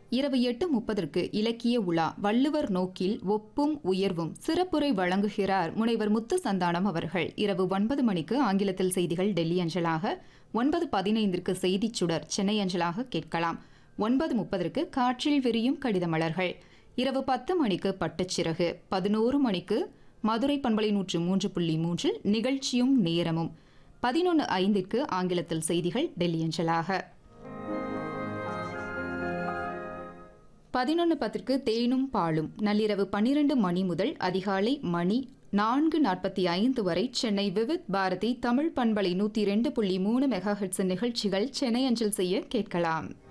இரவு எட்டு முப்பதற்கு இலக்கிய உலா வள்ளுவர் நோக்கில் ஒப்பும் உயர்வும் சிறப்புரை வழங்குகிறார் முனைவர் முத்து சந்தானம் அவர்கள் இரவு ஒன்பது மணிக்கு ஆங்கிலத்தில் செய்திகள் டெல்லி அஞ்சலாக ஒன்பது பதினைந்திற்கு செய்திச் சுடர் சென்னை அஞ்சலாக கேட்கலாம் ஒன்பது முப்பதற்கு காற்றில் விரியும் கடித மலர்கள் இரவு பத்து மணிக்கு பட்டுச்சிறகு பதினோரு மணிக்கு மதுரை பண்பலை நூற்று மூன்று புள்ளி மூன்றில் நிகழ்ச்சியும் நேரமும் பதினொன்று ஐந்திற்கு ஆங்கிலத்தில் செய்திகள் டெல்லி அஞ்சலாக பதினொன்று பத்திற்கு தேனும் பாலும் நள்ளிரவு பன்னிரண்டு மணி முதல் அதிகாலை மணி நான்கு நாற்பத்தி ஐந்து வரை சென்னை விவித் பாரதி தமிழ் பண்பலை நூற்றி ரெண்டு புள்ளி மூணு மெகா நிகழ்ச்சிகள் சென்னை அஞ்சல் செய்ய கேட்கலாம்